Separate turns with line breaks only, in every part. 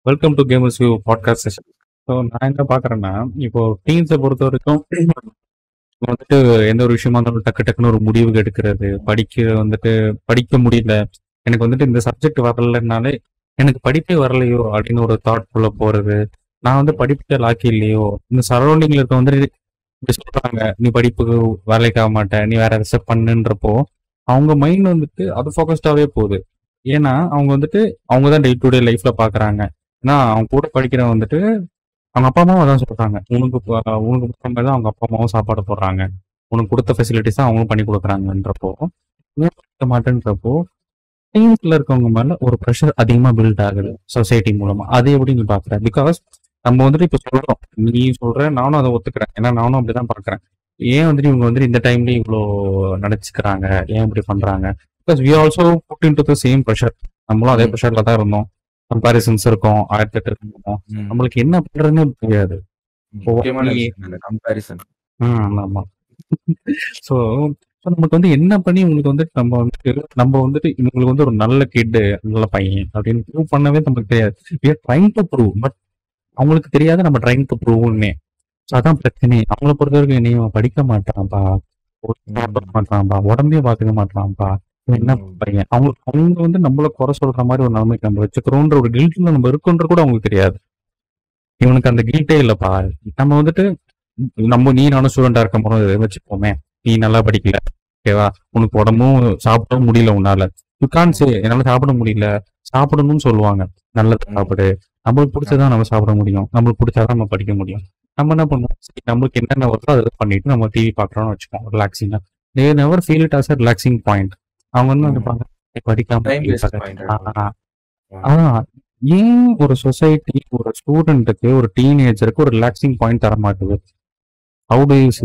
Welcome to gamers view podcast session so நான் என்ன பார்க்குறேன்னா இப்போ டீன்ஸை பொறுத்த வரைக்கும் வந்துட்டு எந்த ஒரு விஷயமா இருந்தாலும் டக்கு டக்குன்னு ஒரு முடிவுக்கு எடுக்கிறது படிக்க வந்துட்டு படிக்க முடியல எனக்கு வந்துட்டு இந்த சப்ஜெக்ட் வரலனாலே எனக்கு படிப்பே வரலையோ அப்படின்னு ஒரு தாட்குள்ள போறது நான் வந்து படிப்புக்கே லாக்கி இல்லையோ இந்த சரௌண்டிங்ல இருக்க வந்துட்டு இப்படி சொல்றாங்க நீ படிப்புக்கு வேலைக்கு ஆக மாட்ட நீ வேற எதாவது பண்ணுன்றப்போ அவங்க மைண்ட் வந்துட்டு அது ஃபோக்கஸ்டாவே போகுது ஏன்னா அவங்க வந்துட்டு அவங்க தான் டே டு டே லைஃப்ல பாக்குறாங்க ஏன்னா அவங்க கூட படிக்கிறவங்க வந்துட்டு அவங்க அப்பா அம்மாவும் அதான் சொல்றாங்க உனக்கு ப- உனக்கு கொடுத்த மாதிரி தான் அவங்க அப்பா அம்மாவும் சாப்பாடு போடுறாங்க உனக்கு கொடுத்த ஃபெசிலிட்டிஸ் தான் அவங்களும் பண்ணி கொடுக்குறாங்கன்றப்போ இவன் படிக்க மாட்டேன்றப்போ டீம்ஸ்ல இருக்கவங்க மேல ஒரு ப்ரெஷர் அதிகமா பில்ட் ஆகுது சொசைட்டி மூலமா அது எப்படி நீ பாக்குற பிகாஸ் நம்ம வந்துட்டு இப்ப சொல்றோம் நீ சொல்ற நானும் அதை ஒத்துக்கிறேன் ஏன்னா நானும் அப்படிதான் பாக்குறேன் ஏன் வந்துட்டு இவங்க வந்துட்டு இந்த டைம்ல இவ்வளோ நினைச்சுக்கிறாங்க ஏன் இப்படி பண்றாங்க because we also put in to the same pressure நம்மளும் அதே
ம்.
ப்ரெஷர்ல தான் இருந்தோம் கம்பாரிசன்ஸ் இருக்கும் ஆயிரத்தி எட்டு இருக்கும்
ம்.
நம்மளுக்கு என்ன பண்றதுன்னு தெரியாது
ம்.
ஓ,
முக்கியமான
நீ-
விஷயம் அந்த கம்பேரிசன்
ம், ஆமா ஸோ நமக்கு வந்து என்ன பண்ணி உங்களுக்கு வந்து நம்ம வந்துட்டு நம்ம வந்துட்டு இவங்களுக்கு வந்து ஒரு நல்ல கிட்டு நல்ல பையன் அப்படின்னு ப்ரூவ் பண்ணவே நமக்கு தெரியாது we are trying to prove but அவங்களுக்கு தெரியாது நம்ம ட்ரைங் டு ப்ரூவ்னே ஸோ அதான் பிரச்சனை அவங்கள பொறுத்த வரைக்கும் நீ அவன் படிக்க மாட்டான்ப்பா ஒரு சாப்பிட மாட்டான்ப்பா உடம்பே பார்த்துக்க மாட்டான்ப்பா இவன் என்ன
ம்.
பையன் அவங்க அவங்க வந்து நம்மள குறை சொல்ற மாதிரி ஒரு நிலைமைக்கு நம்ம வச்சுக்கிறோன்ற ஒரு கில்ட்ல நம்ம இருக்கோன்ற கூட அவங்களுக்கு தெரியாது இவனுக்கு அந்த கில்ட்டே இல்லப்பா நம்ம வந்துட்டு நம்ம நீ நானும் ஸ்டூடெண்டா இருக்கும் போது வச்சுப்போமே நீ நல்லா படிக்கல ஓகேவா உனக்கு உடம்பும் சாப்பிடவும் முடியல உன்னால யூ கான் சே என்னால சாப்பிட முடியல சாப்பிடணும்னு சொல்லுவாங்க நல்லது சாப்பிடு நம்மளுக்கு பிடிச்சதான் நம்ம சாப்பிட முடியும் நம்மளுக்கு பிடிச்சாதான் நம்ம படிக்க முடியும் நம்ம என்ன பண்ணுவோம் சரி நம்மளுக்கு என்னென்ன வருதோ அதை பண்ணிட்டு நம்ம டிவி பாக்குறோம்னு வச்சுக்கோம் ரிலாக்ஸிங்கா they never feel it as a relaxing point அவங்க வந்து
ம்.
நினைப்பாங்க "ஏய், படிக்காம
Time waste
இருக்காத."
point
ஆ, ஆ. ஆ, ஏன் ஒரு சொசைட்டி ஒரு ஸ்டூடெண்ட்டுக்கு ஒரு டீனேஜருக்கு ஒரு ரிலாக்ஸிங் பாயிண்ட் தர மாட்டுது ஹவு டு யூ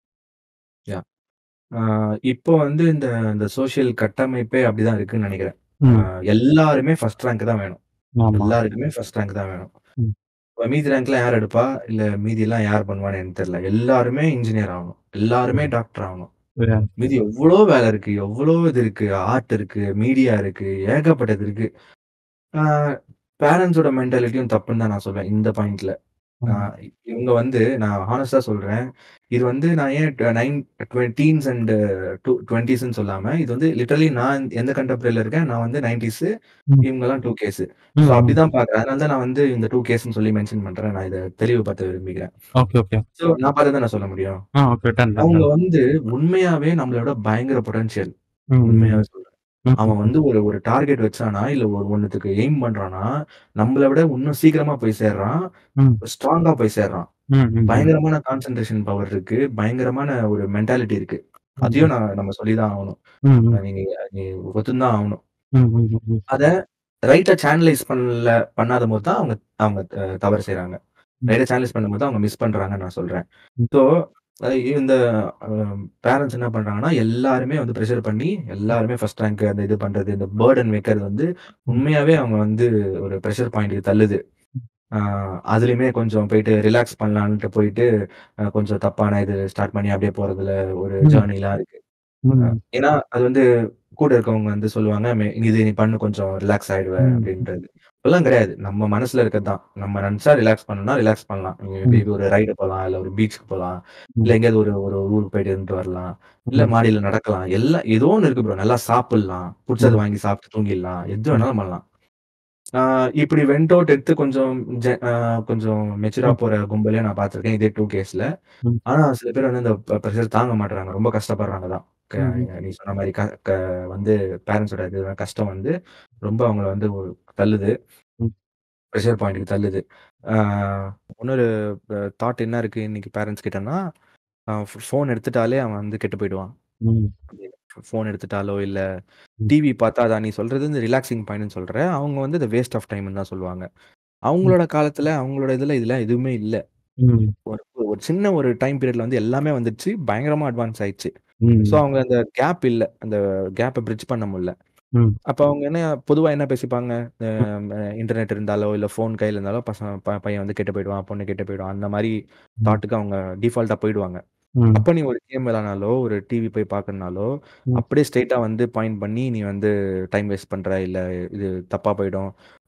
ஆஹ் இப்போ வந்து இந்த இந்த சோஷியல் கட்டமைப்பே அப்படிதான் இருக்குன்னு நினைக்கிறேன் ஆஹ் எல்லாருமே ஃபர்ஸ்ட் ரேங்க் தான் வேணும்
ஆமா
எல்லாருக்குமே ஃபர்ஸ்ட் ரேங்க் தான் வேணும்
ம்.
இப்ப மீதி ரேங்க்ல யார் எடுப்பா இல்ல மீதி எல்லாம் யார் பண்ணுவான்னு எனக்கு தெரியல எல்லாருமே இன்ஜினியர் ஆகணும் எல்லாருமே டாக்டர் ஆகணும்
Yeah.
மீதி எவ்வளோ வேலை இருக்கு எவ்வளோ இது இருக்கு ஆர்ட் இருக்கு மீடியா இருக்கு ஏகப்பட்டது இருக்கு பேரண்ட்ஸோட மென்டாலிட்டியும் தப்புன்னு தான் நான் சொல்வேன் இந்த பாயிண்ட்ல ஆஹ் இவங்க வந்து நான் ஹானஸ்டா சொல்றேன் இது வந்து நான் ஏன் நைன் டீன்ஸ் அண்ட் டூ டுவெண்ட்டிஸ்ன்னு சொல்லாம இது வந்து லிட்டரலி நான் எந்த கண்டெம்பரரியில இருக்கேன் நான் வந்து நைன்டிஸ்
ம்.
இவங்க எல்லாம் டூ கேஸ்
ம்,
ஸோ அப்படிதான் பாக்குறேன் அதனால தான் நான் வந்து இந்த டூ கேஸ்ன்னு சொல்லி மென்ஷன் பண்றேன் நான் இதை தெளிவுபடுத்த விரும்புகிறேன்
ஓகே ஓகே
ஸோ நான் பார்த்து நான் சொல்ல முடியும்
ஆ ஓகே டன் டன்
அவங்க வந்து உண்மையாவே நம்மளோட பயங்கர பொட்டன்ஷியல் உண்மையாவே சொல்றேன் அவன் வந்து ஒரு ஒரு டார்கெட் வச்சானா இல்ல ஒரு ஒண்ணுத்துக்கு எய்ம் பண்றானா நம்மளை விட இன்னும் சீக்கிரமா போய் சேர்றான்
ம்.
ஸ்ட்ராங்கா போய் சேர்றான் பயங்கரமான கான்சென்ட்ரேஷன் பவர் இருக்கு பயங்கரமான ஒரு மென்டாலிட்டி இருக்கு அதையும் நான் நம்ம சொல்லிதான் ஆகணும் நீங்க நீ ஒத்துந்தான் ஆகணும் அத ரைட்டா சேனலைஸ் பண்ணல பண்ணாத போது தான் அவங்க அவங்க அஹ், தவறு செய்றாங்க ரைட்டா சேனலைஸ் பண்ணும்போது அவங்க மிஸ் பண்றாங்கன்னு நான் சொல்றேன்
ம்.
ஸோ இந்த பேரண்ட்ஸ் என்ன பண்றாங்கன்னா எல்லாருமே வந்து ப்ரெஷர் பண்ணி எல்லாருமே ஃபர்ஸ்ட் ரேங்க் அந்த இது பண்றது இந்த பேர்டன் வைக்கிறது வந்து உண்மையாவே அவங்க வந்து ஒரு ப்ரெஷர் பாயிண்ட்டுக்கு தள்ளுது ஆஹ் அதுலயுமே கொஞ்சம் போயிட்டு ரிலாக்ஸ் பண்ணலான்ட்டு போயிட்டு அஹ், கொஞ்சம் தப்பான இது ஸ்டார்ட் பண்ணி அப்படியே போறதுல ஒரு
ம்.
ஜேர்னிலாம் இருக்கு ஏன்னா அது வந்து கூட இருக்கவங்க வந்து சொல்லுவாங்க "மே- இது நீ பண்ணு கொஞ்சம் ரிலாக்ஸ் ஆயிடுவ
ம்.
அப்படின்றது இப்பெல்லாம் கிடையாது நம்ம மனசுல இருக்கிறது தான் நம்ம நினைச்சா ரிலாக்ஸ் பண்ணணும்னா ரிலாக்ஸ் பண்ணலாம் மேபி ஒரு ரைடு போகலாம் இல்ல ஒரு பீச்சுக்கு போகலாம் இல்ல எங்கேயாவது ஒரு ஒரு ஊருக்கு போயிட்டு இருந்துட்டு வரலாம் இல்ல மாடியில நடக்கலாம் எல்லாம் ஏதோ ஒன்று இருக்கு ப்ரோ நல்லா சாப்பிடலாம் பிடிச்சது வாங்கி சாப்பிட்டு தூங்கிடலாம் எது வேணாலும் பண்ணலாம் ஆஹ் இப்படி வெண்ட் அவுட் எடுத்து கொஞ்சம் ஜெ- ஆஹ் கொஞ்சம் மெச்சூரா போற கும்பலையும் நான் பார்த்திருக்கேன் இதே டூ கேஸ்ல
ம்.
ஆனா சில பேர் வந்து இந்த ப்ரெஷர் தாங்க மாட்டுறாங்க ரொம்ப கஷ்டப்படுறாங்க தான் க-
ம்.
நீ சொன்ன மாதிரி க- க- வந்து பேரண்ட்ஸோட இது கஷ்டம் வந்து ரொம்ப அவங்கள வந்து ஒரு தள்ளுது
ம்.
ப்ரெஷர் பாயிண்ட்டுக்கு தள்ளுது ஆஹ் இன்னொரு தாட் என்ன இருக்கு இன்னைக்கு பேரண்ட்ஸ் கிட்டனா ஃபோன் எடுத்துட்டாலே அவன் வந்து கெட்டு போயிடுவான் ஃபோன் எடுத்துட்டாலோ இல்ல
ம்.
டிவி பார்த்தா அதான் நீ சொல்றது இந்த ரிலாக்ஸிங் பாயிண்ட்னு சொல்ற அவங்க வந்து இந்த வேஸ்ட் ஆஃப் டைம்னு தான் சொல்லுவாங்க அவங்களோட காலத்துல அவங்களோட இதுல இதெல்லாம் எதுவுமே இல்ல ஒரு ஒரு சின்ன ஒரு டைம் பீரியட்ல வந்து எல்லாமே வந்துடுச்சு பயங்கரமா அட்வான்ஸ் ஆயிடுச்சு ஸோ அவங்க அந்த கேப் இல்ல அந்த கேப்பை பிரிட்ஜ் பண்ண முடியல
ம்.
அப்ப அவங்க என்ன பொதுவா என்ன பேசிப்பாங்க இன்டர்நெட் இருந்தாலோ இல்ல ஃபோன் கையில இருந்தாலோ பசங்க ப- பையன் வந்து கெட்டு போயிடுவான் பொண்ணு கெட்டு போயிடுவான் அந்த மாதிரி தாட்டுக்கு அவங்க டிஃபால்ட்டா போயிடுவாங்க அப்ப நீ ஒரு கேம் விளையாடினாலோ ஒரு டிவி போய் பார்க்கறனாலோ
ம்.
அப்படியே ஸ்ட்ரெயிட்டா வந்து பாயிண்ட் பண்ணி நீ வந்து டைம் வேஸ்ட் பண்ற இல்ல இது தப்பா போயிடும்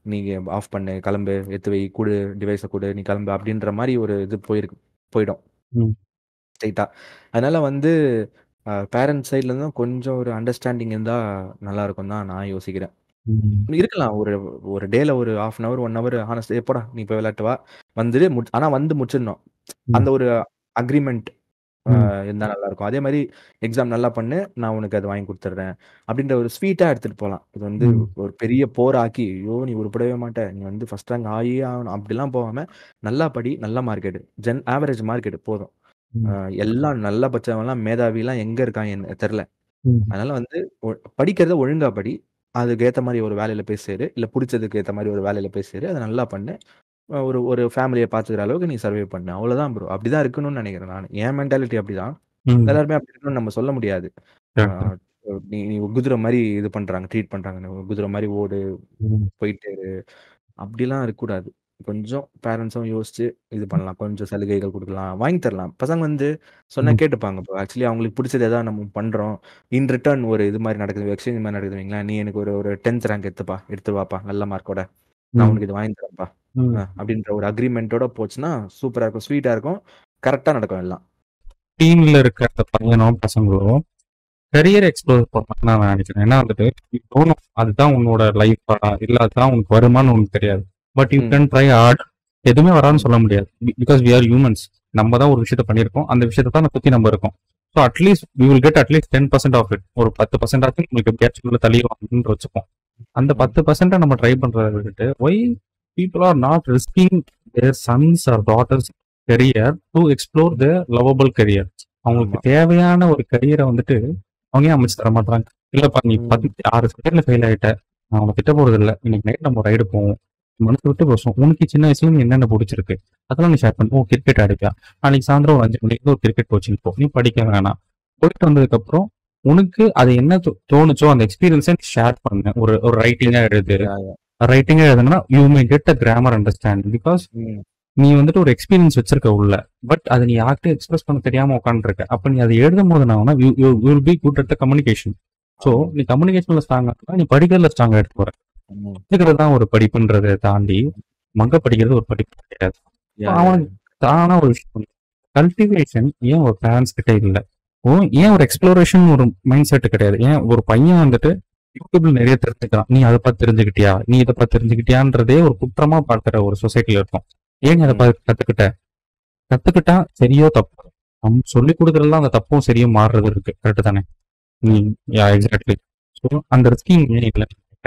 நீங்க ஆஃப் பண்ணு கிளம்பு எடுத்து வை கொடு டிவைஸை கொடு நீ கிளம்பு அப்படின்ற மாதிரி ஒரு இது போயிருக்கு போயிடும்
ம்.
ஸ்ட்ரைட்டா அதனால வந்து பேரண்ட்ஸ் சைட்ல இருந்தும் கொஞ்சம் ஒரு அண்டர்ஸ்டாண்டிங் இருந்தா நல்லா இருக்கும் தான் நான் யோசிக்கிறேன்
ம்.
இருக்கலாம் ஒரு ஒரு டேல ஒரு half an hour one hour honest எப்படா நீ இப்போ விளையாட்டு வா வந்துட்டு முடி ஆனா வந்து முடிச்சிடணும்
ம்.
அந்த ஒரு அக்ரிமெண்ட்
ம்.
இருந்தா நல்லா இருக்கும் அதே மாதிரி எக்ஸாம் நல்லா பண்ணு நான் உனக்கு அது வாங்கி கொடுத்துட்றேன் அப்படின்ற ஒரு ஸ்வீட்டா எடுத்துட்டு போகலாம் இது வந்து
ம்.
ஒரு பெரிய போராக்கி ஐயோ நீ உருப்படவே மாட்ட நீ வந்து ஃபர்ஸ்ட் ரேங்க் ஆகியே ஆகணும் அப்படிலாம் போகாம நல்லா படி நல்ல மார்க் எடு ஜென் ஆவரேஜ் மார்க் எடு போதும்
ம்.
அஹ் எல்லாம் நல்ல பட்சவெல்லாம் மேதாவிலாம் எங்க இருக்காங்க என்ன தெரில
ம்.
அதனால வந்து ஒ- படிக்கிறத ஒழுங்கா படி அதுக்கு ஏத்த மாதிரி ஒரு வேலையில போய் சேரு இல்ல பிடிச்சதுக்கு ஏத்த மாதிரி ஒரு வேலையில போய் சேரு அதை நல்லா பண்ணு அஹ் ஒரு ஒரு ஃபேமிலியை பார்த்துக்கிற அளவுக்கு நீ சர்வே பண்ணு அவ்வளவுதான் ப்ரோ அப்படிதான் இருக்கணும்னு நினைக்கிறேன் நான் என் மென்டாலிட்டி அப்படிதான்
ம்.
எல்லாருமே அப்படி இருக்கணும்னு நம்ம சொல்ல முடியாது
Correct.
அஹ் நீ நீ குதிரை மாதிரி இது பண்றாங்க ட்ரீட் பண்றாங்க நீ குதிரை மாதிரி ஓடு
ம்.
போயிட்டு இரு. அப்படிலாம் இருக்கக்கூடாது கொஞ்சம் பேரண்ட்ஸும் யோசிச்சு இது பண்ணலாம் கொஞ்சம் சலுகைகள் கொடுக்கலாம் வாங்கி தரலாம் பசங்க வந்து சொன்னா
ம்.
கேட்டுப்பாங்க இப்போ ஆக்சுவலி அவங்களுக்கு பிடிச்சது எதாவது நம்ம பண்றோம் இன் ரிட்டர்ன் ஒரு இது மாதிரி நடக்குது எக்ஸ்சேஞ்ச் மாதிரி நடக்குது வைங்களேன் நீ எனக்கு ஒரு ஒரு டென்த் ரேங்க் எடுத்துப்பா எடுத்து வாப்பா நல்ல மார்க்கோட நான்
ம்.
உனக்கு இது வாங்கி தரேன்ப்பா
ம்.
அஹ் அப்படின்ற ஒரு அக்ரிமெண்ட்டோட போச்சுன்னா சூப்பரா இருக்கும் ஸ்வீட்டா இருக்கும் கரெக்டா நடக்கும் எல்லாம்
டீம்ல இருக்கிற அந்த பையனோ பசங்களோ கரியர் எக்ஸ்ப்ளோர் பண்ணணும்னு நான் நினைக்கிறேன் ஏன்னா வந்துட்டு you don't know அதுதான் உன்னோட லைஃபா இல்ல அதுதான் உனக்கு வருமானு உனக்கு தெரியாது but you
hmm.
Can try hard எதுவுமே வராதுன்னு சொல்ல முடியாது பிகாஸ் வி ஆர் ஹியூமன்ஸ் நம்ம தான் ஒரு விஷயத்த பண்ணியிருக்கோம் அந்த விஷயத்தை தான் பத்தி நம்ம இருக்கோம் so at least we will get at least ten percent of it ஒரு பத்து பர்சன்ட் ஆச்சு உங்களுக்கு எப்படியாச்சும் உள்ள தள்ளிடுவாங்கன்னு வச்சுப்போம் அந்த
ம்.
பத்து பர்சன்ட்டை நம்ம ட்ரை பண்றதை விட்டுட்டு why people are not risking their sons or daughters career to explore the lovable career அவங்களுக்கு
ஆமா
தேவையான ஒரு கரியரை வந்துட்டு அவங்க ஏன் அமைச்சு தர மாட்டாங்க இல்லப்பா நீ
ம்.
பத்து ஆறு செகண்ட்ல ஃபெயில் ஆயிட்ட நான் உனக்கு திட்ட போறது இல்ல இன்னைக்கு நைட் நம்ம ரைடு போவோம் மனசு விட்டு பேசுவோம் உனக்கு சின்ன வயசுல நீ என்னென்ன பிடிச்சிருக்கு அதெல்லாம் நீ ஷேர் பண்ணு ஓ கிரிக்கெட் அடிப்பியா நாளைக்கு சாயந்தரம் ஒரு அஞ்சு மணிக்கு ஒரு கிரிக்கெட் கோச்சிங் போ நீ படிக்க வேணாம் போயிட்டு வந்ததுக்கு அப்புறம் உனக்கு அது என்ன தோ- தோணுச்சோ அந்த எக்ஸ்பீரியன்ஸை ஷேர் பண்ணு ஒரு ஒரு ரைட்டிங்கா எழுது
யா, யா.
ரைட்டிங்கா எழுதுனா you may get a grammar understand because
hmm.
நீ வந்துட்டு ஒரு எக்ஸ்பீரியன்ஸ் வச்சிருக்க உள்ள பட் அதை நீ யார்கிட்ட எக்ஸ்பிரஸ் பண்ண தெரியாம உட்காந்துருக்க அப்ப நீ அதை எழுதும் போது நான் will be good at the communication so
ஆமா.
நீ கம்யூனிகேஷன்ல ஸ்ட்ராங் ஆகுனா நீ படிக்கிறதுல ஸ்ட்ராங் எடுத்து போற
ம்.
படிக்கிறது தான் ஒரு படிப்புன்றதை தாண்டி மங்க படிக்கிறது ஒரு படிப்பு கிடையாது
யா, யா,
அவனுக்கு தானா ஒரு விஷயம் கல்டிவேஷன் ஏன் ஒரு பேரண்ட்ஸ் கிட்ட இல்ல ஓ ஏன் ஒரு எக்ஸ்ப்ளோரேஷன் ஒரு மைண்ட் செட் கிடையாது ஏன் ஒரு பையன் வந்துட்டு யூடியூப்ல நிறைய தெரிஞ்சுக்கிறான் நீ அதை பார்த்து தெரிஞ்சுக்கிட்டியா நீ இதை பார்த்து தெரிஞ்சுக்கிட்டியான்றதே ஒரு குற்றமா பார்க்கிற ஒரு சொசைட்டில இருக்கும் ஏன் நீ அதை
ம்.
பார்த்து கத்துக்கிட்ட கத்துக்கிட்டா சரியோ தப்போ நம்ம சொல்லி கொடுக்கறதுல அந்த தப்பும் சரியும் மாறுறது இருக்கு கரெக்ட் தானே நீ யா எக்ஸாக்ட்லி ஸோ அந்த ரிஸ்கிங் ஏன் இல்லை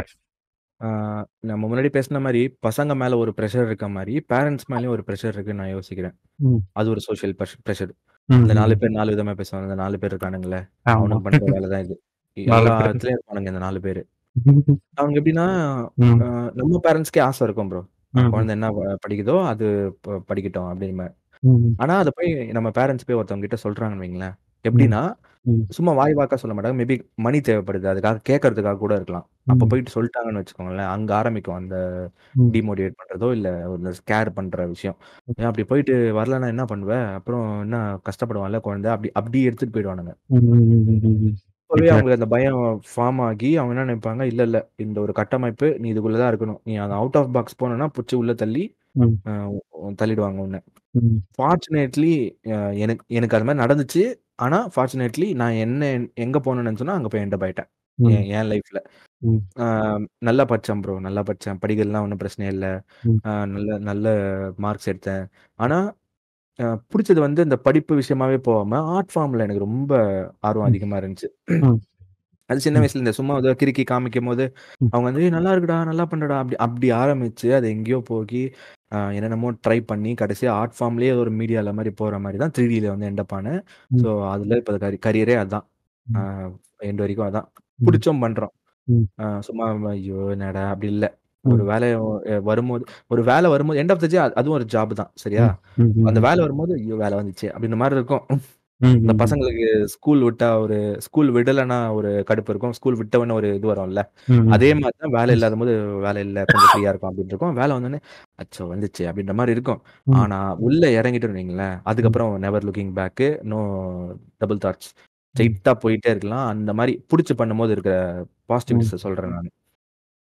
ஆஹ் நம்ம முன்னாடி பேசின மாதிரி பசங்க மேல ஒரு ப்ரெஷர் இருக்க மாதிரி பேரண்ட்ஸ் மேலயும் ஒரு ப்ரெஷர் இருக்குன்னு நான் யோசிக்கிறேன்
ம்.
அது ஒரு சோஷியல் ப்ரெஷர்
ம்,
இந்த நாலு
ம்.
பேர் நாலு விதமா பேசுவாங்க இந்த நாலு பேர் இருக்கானுங்களே
ஆமா
அவனுக்கு பண்ற வேலை தான் இது
நாலு
எல்லா
பேர்.
இடத்துலயும் இருப்பானுங்க இந்த நாலு பேர் அவங்க எப்படின்னா
ம்,
ஆஹ் நம்ம பேரண்ட்ஸ்க்கே ஆசை இருக்கும் ப்ரோ
ம்,
குழந்தை என்ன ப- படிக்குதோ அது ப- படிக்கட்டும் அப்படின்னு மாதிரி.
ம்,
ஆனா அதை போய் நம்ம பேரண்ட்ஸ் போய் ஒருத்தவங்க கிட்ட சொல்றாங்கன்னு வைங்களேன் எப்படின்னா
ம்.
சும்மா வாய் வாக்கா சொல்ல மாட்டாங்க மேபி மணி தேவைப்படுது அதுக்காக கேட்கறதுக்காக கூட இருக்கலாம் அப்ப
ம்.
போயிட்டு சொல்லிட்டாங்கன்னு வச்சுக்கோங்களேன் அங்க ஆரம்பிக்கும் அந்த
ம்.
டிமோட்டிவேட் பண்றதோ இல்ல ஒரு கேர் பண்ற விஷயம் ஏன் அப்படி போயிட்டு வரலன்னா என்ன பண்ணுவேன் அப்புறம் என்ன கஷ்டப்படுவான்ல குழந்தை அப்படி அப்படி எடுத்துட்டு போயிடுவானுங்க
ம், ம், ம், ம், ம்.
அப்பவே
Exactly.
அவங்களுக்கு அந்த பயம் ஃபார்ம் ஆகி அவங்க என்ன நினைப்பாங்க இல்ல இல்ல இந்த ஒரு கட்டமைப்பு நீ இதுக்குள்ளதான் இருக்கணும் நீ அந்த அவுட் ஆஃப் பாக்ஸ் போனேன்னா புடிச்சு உள்ள தள்ளி
ம்.
அஹ் உ- தள்ளிடுவாங்க உன்னை
ம்.
ஃபார்ச்சுனேட்லி எனக்கு எனக்கு அது மாதிரி நடந்துச்சு ஆனா ஃபார்ச்சுனேட்லி நான் என்ன எங்க போனேன்னு சொன்னா அங்க போய் என்ட போயிட்டேன்
ம்.
என் என் லைஃப்ல
ம்.
நல்லா படிச்சேன் ப்ரோ நல்லா படிச்சேன் படிக்கிறதுலாம் ஒன்றும் பிரச்சனை இல்லை
ம்.
நல்ல நல்ல மார்க்ஸ் எடுத்தேன் ஆனா அஹ், பிடிச்சது வந்து இந்த படிப்பு விஷயமாவே போகாம ஆர்ட் ஃபார்ம்ல எனக்கு ரொம்ப ஆர்வம்
ம்.
அதிகமா இருந்துச்சு
ம்.
அது சின்ன
ம்.
வயசுல இந்த சும்மா ஏதோ கிறுக்கி காமிக்கும் போது
ம்.
அவங்க வந்து "ஏய், நல்லா இருக்குடா நல்லா பண்றடா அப்படி அப்படி ஆரம்பிச்சு அது எங்கேயோ போகி அஹ், என்னென்னமோ ட்ரை பண்ணி கடைசியா ஆர்ட் ஃபார்ம்லயே ஒரு மீடியால மாதிரி போற மாதிரி தான் த்ரீ டில வந்து எண்டப் ஆனேன்
ம்.
ஸோ அதுல இப்போ கரி கரியரே அதான்
ம்.
எண்ட் வரைக்கும் அதான்
ம்.
பிடிச்சும் பண்றோம்
ம்.
அஹ், சும்மா ஐயோ என்னடா அப்படி இல்ல
ம்.
ஒரு வேலை அஹ், வரும்போது ஒரு வேலை வரும்போது எண்ட் ஆஃப் த டே அதுவும் ஒரு ஜாப் தான் சரியா
ம். ம்.
அந்த வேலை வரும்போது ஐயோ வேலை வந்துச்சு அப்படின்ற மாதிரி இருக்கும்
ம்.
இந்த
ம்.
பசங்களுக்கு ஸ்கூல் விட்டா ஒரு ஸ்கூல் விடலைன்னா ஒரு கடுப்பு இருக்கும் ஸ்கூல் விட்டவன ஒரு இது வரும்ல
ம்.
அதே மாதிரி தான் வேலை இல்லாத போது வேலை இல்லை கொஞ்சம் ஃப்ரீயா இருக்கும் அப்படின்னு இருக்கும் வேலை வந்தோடனே அச்சோ வந்துச்சு அப்படின்ற மாதிரி இருக்கும்
ம்.
ஆனா உள்ள இறங்கிட்டு வைங்களேன் அதுக்கப்புறம் never looking back no double thoughts ஸ்ட்ரெயிட்டா போயிட்டே இருக்கலாம் அந்த மாதிரி பிடிச்சி பண்ணும்போது இருக்கிற பாசிட்டிவிட்டிஸ் சொல்றேன் நான்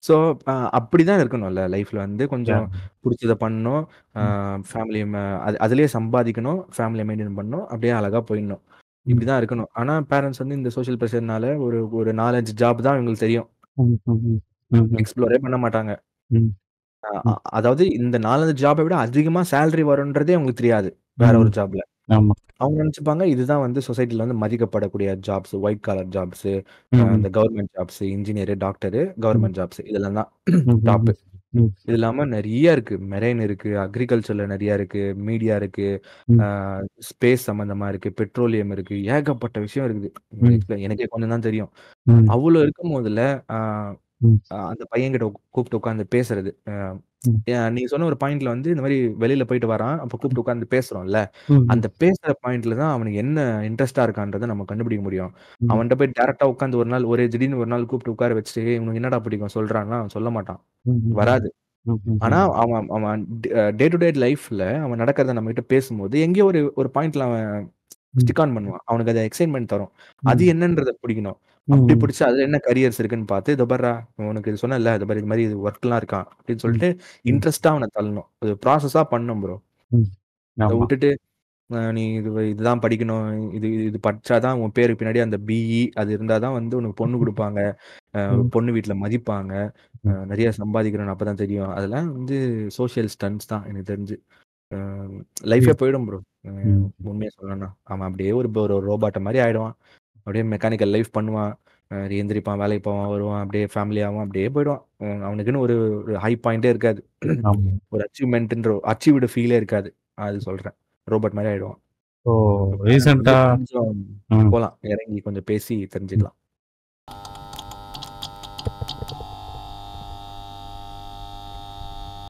ஸோ அ அப்படிதான் இருக்கணும்ல லைஃப்ல வந்து
யா
கொஞ்சம் புடிச்சத பண்ணணும். அ
ம்.
ஃபேமிலிய ம அது அதிலேயே சம்பாதிக்கணும். ஃபேமிலிய மெயின்டெயின் பண்ணணும். அப்படியே அழகா போயிடணும்.
ம்.
இப்படிதான் இருக்கணும். ஆனா பேரண்ட்ஸ் வந்து இந்த சோசியல் ப்ரெஷர்னால ஒரு ஒரு 4, 5 ஜாப் தான் இவங்களுக்கு தெரியும்.
ம், ம், ம். ம்ஹ்ம்.
எக்ஸ்ப்ளோரே பண்ண மாட்டாங்க.
ம்.
அ அ
ம்.
அதாவது இந்த 4, 5 ஜாப விட அதிகமா சேலரி வரும்ன்றதே அவங்களுக்கு தெரியாது. வேற
ம்.
ஒரு ஜாப்ல.
ஆமா.
அவங்க நினைச்சுப்பாங்க இதுதான் வந்து சொசைட்டில வந்து மதிக்கப்படக்கூடிய jobs. White collar jobs. Uh
hmm.
இந்த government jobs, engineer, doctor,
hmm.
Government jobs இதெல்லாம் தான்
ம்ஹ்ம்.
டாப்.
ம்.
இது இல்லாம நெறைய இருக்கு. மெரைன் இருக்கு, அக்ரிகல்ச்சர்ல நெறைய இருக்கு, மீடியா இருக்கு,
ம்.
அ ஸ்பேஸ் சம்மந்தமா இருக்கு, பெட்ரோலியம் இருக்கு. ஏகப்பட்ட விஷயம் இருக்குது.
ம்.
எக்ஸ்ப்ள எனக்கே கொஞ்சம் தான் தெரியும்.
ம்.
அவ்வளோ இருக்கும்போதுல அ
ம்.
அ அந்த பையன்கிட்ட கூப்பிட்டு உட்கார்ந்து பேசுறது. அ
ம்.
அ நீங்க சொன்ன ஒரு பாயிண்ட்ல வந்து இந்த மாரி வெளியில போயிட்டு வரான். அப்ப
ம்.
கூப்பிட்டு உட்கார்ந்து பேசுறோம்ல.
ம்ஹ்ம்.
அந்த பேசுற பாயிண்ட்ல தான் அவனுக்கு என்ன இன்ட்ரெஸ்ட்டா இருக்கான்றத நம்ம கண்டுபிடிக்க முடியும்.
ம்.
அவன்ட்ட போய் டைரக்ட்டா உட்கார்ந்து ஒரு நாள் ஒரே திடீர்னு ஒரு நாள் கூப்பிட்டு உட்கார வச்சுட்டு, "ஏய் உனக்கு என்னடா பிடிக்கும் சொல்றான்னா" அவன் சொல்ல மாட்டான்.
ம்ஹ்ம்.
வராது. ஆனா
ம்ஹ்ம்.
அவன் அவன் ட் டே டு டே லைஃப்ல அவன் நடக்கிறத நம்மகிட்ட பேசும்போது, எங்கேயோ ஒரு ஒரு பாயிண்ட்ல அவன்
ம்.
ஸ்டிக் ஆன் பண்ணுவான். அவனுக்கு அது எக்ஸைட்மென்ட் தரும். அது
ம்.
என்னன்றத பிடிக்கணும். அப்படி
ம்.
பிடிச்சு அதுல என்ன கரியர்ஸ் இருக்குன்னு பார்த்து, "இதோ பார்றா உனக்கு இது சொன்னேன்ல, இது பாரு இது மாரி இது ஒர்க்லாம் இருக்கான்." அப்படின்னு
ம்.
சொல்லிட்டு
ம்.
இன்ட்ரெஸ்ட்டா அவன தள்ளணும். அது ப்ராசஸா பண்ணணும் ப்ரோ.
ம்.
அத
ஆமா.
விட்டுட்டு அ நீ இது இதுதான் படிக்கணும். இது இது படிச்சா தான் உன் பேருக்கு பின்னாடி அந்த பிஇ அது இருந்தா தான் வந்து உனக்கு பொண்ணு குடுப்பாங்க. அ
ம்.
பொண்ணு வீட்ல மதிப்பாங்க. அ
ம்.
நெறைய சம்பாதிக்கணும்னு அப்பதான் தெரியும். அதெல்லாம் வந்து சோசியல் ஸ்டண்ட்ஸ் தான் எனக்கு தெரிஞ்சு. அ லைஃபே
ம்.
போயிடும் ப்ரோ. அ
ம்.
உண்மைய சொல்லணும்னா. அவன் அப்படியே ஒரு ஒரு ரோபோட் மாரி ஆயிடுவான். அப்படியே மெக்கானிக்கல் லைஃப் பண்ணுவான். அ எந்திரிப்பான், வேலைக்கு போவான், வருவான். அப்படியே ஃபேமிலியாவும் அப்படியே போயிடுவான். அ அவனுக்குன்னு ஒரு ஒரு ஹை பாயிண்டே இருக்காது.
ஆமா.
ஒரு அச்சீவ்மென்ட்ன்ற அச்சீவ்டு ஃபீலே இருக்காது. அது சொல்றேன். ரோபோட் மாரி ஆயிடுவான்.
ஸோ
இப்ப பேரண்ட்ஸ் வந்து
ரீசென்ட்டா
கொஞ்சம்
ம்.
போலாம். இறங்கி கொஞ்சம் பேசி
ம்.
தெரிஞ்சுக்கலாம்.